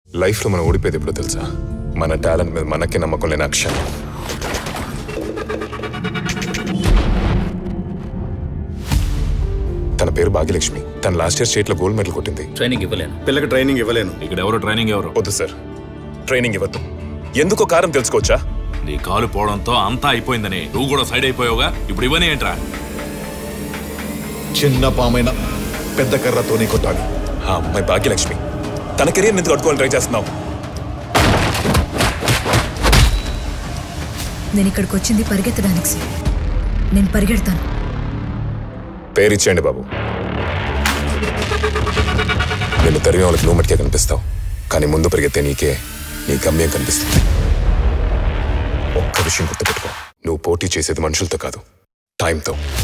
లైఫ్లో మనం ఓడిపోయేది ఎప్పుడో తెలుసా మన టాలెంట్ మీద మనకే నమ్మకం లేని అక్షరం తన పేరు భాగ్యలక్ష్మి తన లాస్ట్ ఇయర్ స్టేట్లో గోల్డ్ మెడల్ కొట్టింది ట్రైనింగ్ ఇవ్వలేను పిల్లకి ట్రైనింగ్ ఇవ్వలేను ఇక్కడ ఎవరు ట్రైనింగ్ ఎవరు వద్దు సార్ ట్రైనింగ్ ఇవ్వద్దు ఎందుకో కారణం తెలుసుకోవచ్చా నీ కాలు పోవడంతో అంతా అయిపోయిందని నువ్వు కూడా సైడ్ అయిపోయావుగా ఇప్పుడు ఇవన్నీ ఏంట్రా చిన్న పామైన పెద్ద కర్రతోనే కొట్టాలి ఆ అమ్మాయి భాగ్యలక్ష్మి తన కెరీర్ ఎందుకు కట్టుకోవాలని ట్రై చేస్తున్నావు నేను ఇక్కడికి వచ్చింది పరిగెత్తడానికి సార్ నేను పరిగెడతాను పేరు ఇచ్చేయండి బాబు నిన్ను తరిమే వాళ్ళకి నువ్వు మటుకే కనిపిస్తావు కానీ ముందు పరిగెత్తే నీకే నీ గమ్యం కనిపిస్తుంది ఒక్క విషయం గుర్తుపెట్టుకో నువ్వు పోటీ చేసేది మనుషులతో కాదు టైంతో